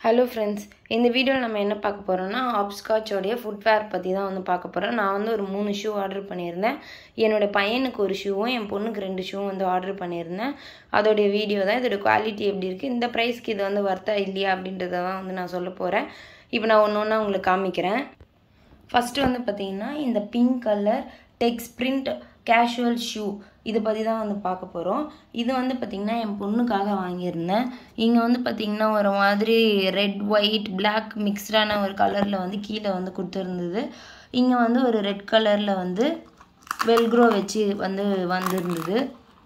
hello friends இந்த வீடியோவில் நம்ம என்ன பார்க்க போகிறோம்னா ஆப்ஸ்காட்சோடைய ஃபுட்வேர் பற்றி தான் வந்து பார்க்க போகிறோம் நான் வந்து ஒரு மூணு ஷூ ஆர்டர் பண்ணியிருந்தேன் என்னோடய பையனுக்கு ஒரு ஷூவும் என் பொண்ணுக்கு ரெண்டு ஷூவும் வந்து ஆர்டர் பண்ணியிருந்தேன் அதோடைய வீடியோ தான் இதோட குவாலிட்டி எப்படி இருக்குது இந்த ப்ரைஸ்க்கு இது வந்து வர்த்தா இல்லையா அப்படின்றத தான் வந்து நான் சொல்ல போகிறேன் இப்போ நான் ஒன்று ஒன்றா உங்களுக்கு காமிக்கிறேன் ஃபஸ்ட்டு வந்து பார்த்தீங்கன்னா இந்த pink colour text print casual shoe இதை பற்றி தான் வந்து பார்க்க போகிறோம் இது வந்து பார்த்திங்கன்னா என் பொண்ணுக்காக வாங்கியிருந்தேன் இங்கே வந்து பார்த்திங்கன்னா ஒரு மாதிரி ரெட் ஒயிட் பிளாக் மிக்ஸ்டான ஒரு கலரில் வந்து கீழே வந்து கொடுத்துருந்தது இங்கே வந்து ஒரு ரெட் கலரில் வந்து வெல்க்ரோ வச்சு வந்து வந்திருந்தது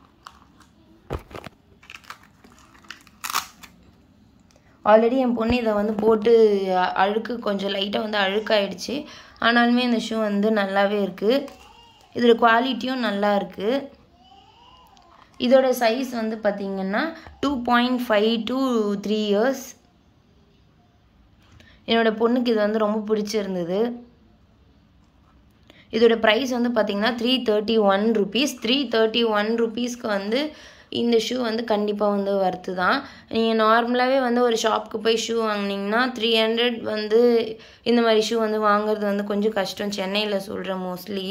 ஆல்ரெடி என் பொண்ணு இதை வந்து போட்டு அ- அழுக்கு கொஞ்சம் லைட்டாக வந்து அழுக்காயிடுச்சு ஆனாலுமே இந்த ஷூ வந்து நல்லாவே இருக்குது இதோட குவாலிட்டியும் நல்லா இருக்குது இதோட சைஸ் வந்து பார்த்திங்கன்னா two point five to three years என்னோட பொண்ணுக்கு இது வந்து ரொம்ப பிடிச்சிருந்தது இதோட ப்ரைஸ் வந்து பார்த்திங்கன்னா three thirty one rupees three thirty one ருபீஸ்க்கு வந்து இந்த ஷூ வந்து கண்டிப்பாக வந்து வர்த்து தான் நீங்கள் நார்மலாகவே வந்து ஒரு ஷாப்புக்கு போய் ஷூ வாங்குனீங்கன்னா த்ரீ ஹண்ட்ரட் வந்து இந்த மாதிரி ஷூ வந்து வாங்குறது வந்து கொஞ்சம் கஷ்டம் சென்னையில் சொல்கிறேன் மோஸ்ட்லி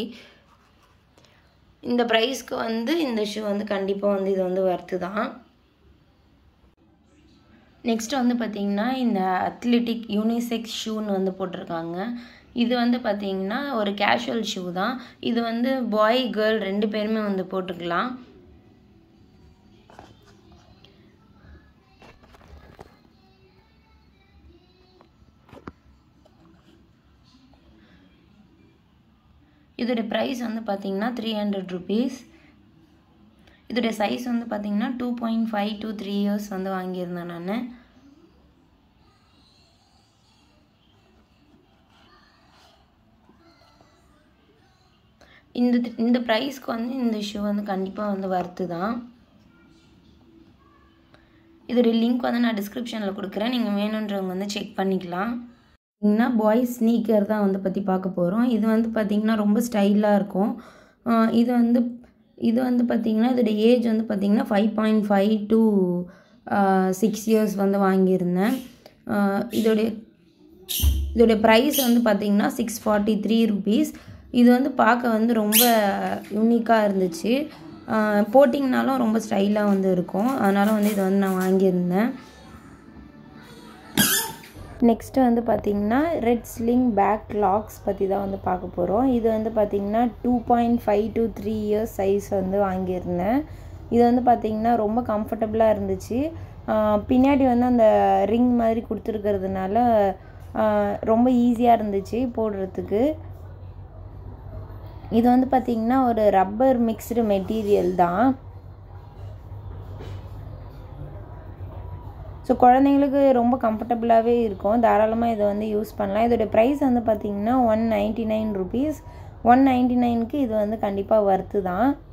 இந்த ப்ரைஸ்க்கு வந்து இந்த ஷூ வந்து கண்டிப்பாக வந்து இது வந்து வர்த்து தான் நெக்ஸ்ட் வந்து பார்த்திங்கன்னா இந்த அத்லெட்டிக் யூனிசெக்ஸ் ஷூன்னு வந்து போட்டிருக்காங்க இது வந்து பார்த்திங்கன்னா ஒரு கேஷுவல் ஷூ தான் இது வந்து பாய் கேர்ள் ரெண்டு பேருமே வந்து போட்டுக்கலாம் இதோட ப்ரைஸ் வந்து பார்த்திங்கன்னா த்ரீ ஹண்ட்ரட் ருபீஸ் இதோட சைஸ் வந்து பார்த்திங்கன்னா two point five two three years வந்து வாங்கியிருந்தேன் நான் இந்த இந்த ப்ரைஸ்க்கு வந்து இந்த ஷூ வந்து கண்டிப்பாக வந்து வர்த்து தான் இதோட லிங்க் வந்து நான் டிஸ்கிரிப்ஷனில் கொடுக்குறேன் நீங்கள் வேணுன்றவங்க வந்து செக் பண்ணிக்கலாம் பார்த்தீங்கன்னா பாய்ஸ் ஸ்னீக்கர் தான் வந்து பற்றி பார்க்க போகிறோம் இது வந்து பார்த்திங்கன்னா ரொம்ப ஸ்டைலாக இருக்கும் ஆஹ் இது வந்து இது வந்து பார்த்திங்கன்னா இதோட ஏஜ் வந்து பார்த்திங்கன்னா five point five to six years வந்து வாங்கியிருந்தேன் ஆஹ் இதோடைய இதோடைய ப்ரைஸ் வந்து பார்த்திங்கன்னா சிக்ஸ் ஃபார்ட்டி த்ரீ ருபீஸ் இது வந்து பார்க்க வந்து ரொம்ப யூனிக்காக இருந்துச்சு ஆஹ் போட்டிங்கனாலும் ரொம்ப ஸ்டைலாக வந்து இருக்கும் அதனால் வந்து இதை வந்து நான் வாங்கியிருந்தேன் நெக்ஸ்ட்டு வந்து பார்த்திங்கன்னா ரெட் ஸ்லிங் பேக் லாக்ஸ் பற்றி தான் வந்து பார்க்க போகிறோம் இது வந்து பார்த்திங்கன்னா two point five to three years size வந்து வாங்கியிருந்தேன் இது வந்து பார்த்திங்கன்னா ரொம்ப கம்ஃபர்டபுளாக இருந்துச்சு ஆஹ் பின்னாடி வந்து அந்த ரிங் மாதிரி கொடுத்துருக்கிறதுனால ஆஹ் ரொம்ப ஈஸியாக இருந்துச்சு போடுறதுக்கு இது வந்து பார்த்திங்கன்னா ஒரு ரப்பர் மிக்ஸ்டு மெட்டீரியல் தான் ஸோ குழந்தைங்களுக்கு ரொம்ப கம்ஃபர்டபுளாகவே இருக்கும் தாராளமாக இதை வந்து யூஸ் பண்ணலாம் இதோட ப்ரைஸ் வந்து பார்த்திங்கன்னா one ninety nine rupees one ninety நைனுக்கு இது வந்து கண்டிப்பாக வர்த்து தான்